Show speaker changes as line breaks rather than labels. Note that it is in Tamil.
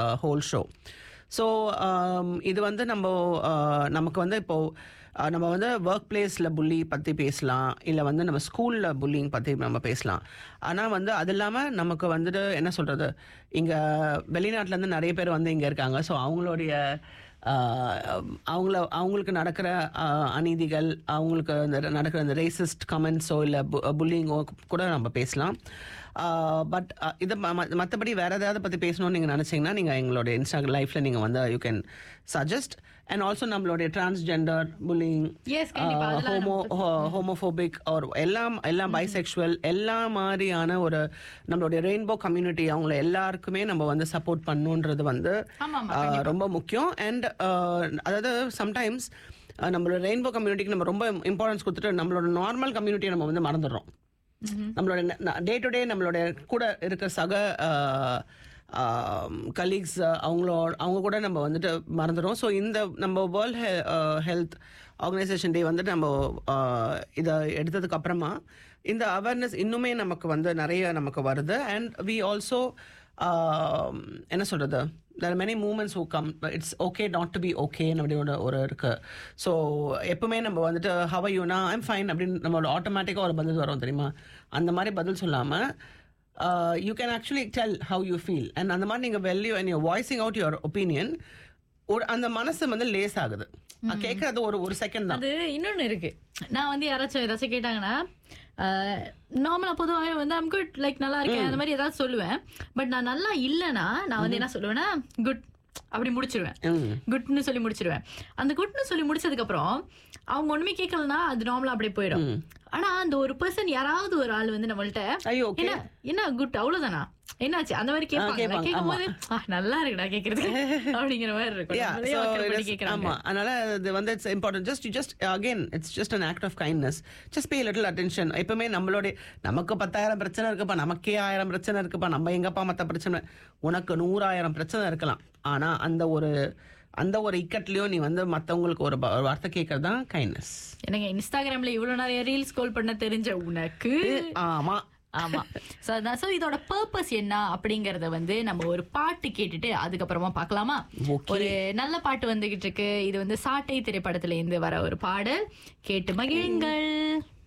ஹோல் ஷோ ஸோ இது வந்து நம்ம uh, நமக்கு வந்து இப்போ uh, நம்ம வந்து ஒர்க் பிளேஸில் புள்ளி பற்றி பேசலாம் இல்லை வந்து நம்ம ஸ்கூலில் புல்லிங் பற்றி நம்ம பேசலாம் ஆனால் வந்து அது இல்லாமல் நமக்கு வந்துட்டு என்ன சொல்கிறது இங்கே வெளிநாட்டிலேருந்து நிறைய பேர் வந்து இங்கே இருக்காங்க ஸோ அவங்களுடைய ஆஹ் அவங்கள அவங்களுக்கு நடக்கிற ஆஹ் அநீதிகள் அவங்களுக்கு இந்த நடக்கிற இந்த ரேசிஸ்ட் கமெண்ட்ஸோ இல்லை புல்லிங்கோ கூட நம்ம பேசலாம் பட் இதை மற்றபடி வேற ஏதாவது பற்றி பேசணும்னு நீங்கள் நினச்சிங்கன்னா நீங்கள் எங்களோட இன்ஸ்டா லைஃப்பில் நீங்கள் வந்து you can suggest and also நம்மளுடைய டிரான்ஸ்ஜெண்டர் புல்லிங்
Yes, கண்டிப்பா. அதெல்லாம்
ஹோமோ ஹோமோஃபோபிக் ஒரு எல்லாம் எல்லாம் பைசெக்சுவல் எல்லா மாதிரியான ஒரு நம்மளுடைய ரெயின்போ கம்யூனிட்டி அவங்கள எல்லாருக்குமே நம்ம வந்து சப்போர்ட் பண்ணுன்றது வந்து
ஆமா, ஆமா,
ஆஹ், ரொம்ப முக்கியம் அண்ட் அதாவது சம்டைம்ஸ் நம்மளோட ரெயின்போ கம்யூனிட்டிக்கு நம்ம ரொம்ப இம்பார்ட்டன்ஸ் கொடுத்துட்டு நம்மளோட நார்மல் கம்யூனிட்டியை நம்ம வந்து மறந்துடுறோம் நம்மளோட டே டு டே நம்மளோட கூட இருக்கிற சக கலீக்ஸ் அவங்களோட அவங்க கூட நம்ம வந்துட்டு மறந்துடும் ஸோ இந்த நம்ம வேர்ல்ட் ஹெல்த் ஆர்கனைசேஷன் டே வந்துட்டு நம்ம ஆஹ், இதை எடுத்ததுக்கு அப்புறமா இந்த அவேர்னஸ் இன்னுமே நமக்கு வந்து நிறைய நமக்கு வருது அண்ட் வி ஆல்சோ என்ன சொல்றது there are many movements who come but it's okay not to be okay அப்படின்னு ஒரு இருக்கு ஸோ எப்பவுமே நம்ம வந்துட்டு ஹவ் யூனா ஐம் ஃபைன் அப்படின்னு நம்மளோட ஆட்டோமேட்டிக்காக ஒரு பதில் வரும் தெரியுமா அந்த மாதிரி பதில் சொல்லாமல் you can actually tell how you feel and அந்த மாதிரி நீங்கள் value and you voicing out your opinion ஒரு அந்த மனசு வந்து லேஸ் ஆகுது கேட்கறது ஒரு ஒரு செகண்ட் தான்
அது இன்னொன்னு இருக்கு நான் வந்து யாராச்சும் ஏதாச்சும் கேட்டாங்கன்னா நார்மலா பொதுவாகவே வந்து ஐம் குட் லைக் நல்லா இருக்கேன் அந்த மாதிரி ஏதாவது சொல்லுவேன் பட் நான் நல்லா இல்லைன்னா நான் வந்து என்ன சொல்லுவேன்னா குட் அப்படி முடிச்சிருவேன்
ம்.
குட்னு சொல்லி முடிச்சிருவேன் அந்த குட்னு சொல்லி முடிச்சதுக்கு அப்புறம் அவங்க ஒண்ணுமே கேட்கலன்னா அது நார்மலா அப்படியே போயிடும் ஆனா அந்த ஒரு பர்சன் யாராவது ஒரு ஆள் வந்து நம்மள்ட்ட
ஐயோ ஓகே
என்ன என்ன குட் அவ்வளவுதானா என்னாச்சு அந்த மாதிரி கேட்பாங்க
கேட்பாங்க,
கேட்கும் போது "ஆ, நல்லா இருக்குடா கேக்குறது அப்படிங்கிற மாதிரி இருக்கும்
Yeah,
நம்மளே
so
மக்கள்
it
பண்ணி
is-
கேக்குறாங்க
ஆமா அதனால இது வந்து it's important just just again it's just an act of kindness just pay little attention எப்பவுமே நம்மளுடைய நமக்கு பத்தாயிரம் பிரச்சனை இருக்குப்பா நமக்கே ஆயிரம் பிரச்சனை இருக்குப்பா நம்ம எங்கப்பா மற்ற பிரச்சனை உனக்கு நூறாயிரம் பிரச்சனை இருக்கலாம் ஆனா அந்த ஒரு அந்த ஒரு இக்கட்லயும் நீ வந்து மத்தவங்களுக்கு ஒரு ப- ஒரு வார்த்தை கேட்கறது தான் கைண்ட்னஸ்
எனக்கு இன்ஸ்டாகிராம்ல இவ்வளவு நிறைய ரீல்ஸ் ஸ்க்ரோல் பண்ண தெரிஞ்ச உனக்கு
ஆமா
ஆமா சோ அதான் சோ இதோட பர்பஸ் என்ன அப்படிங்கறத வந்து நம்ம ஒரு பாட்டு கேட்டுட்டு அதுக்கப்புறமா பார்க்கலாமா
Okay.
ஒரு நல்ல பாட்டு வந்துகிட்டு இருக்கு இது வந்து சாட்டை திரைப்படத்துல இருந்து வர ஒரு பாடல் கேட்டு மகிழுங்கள்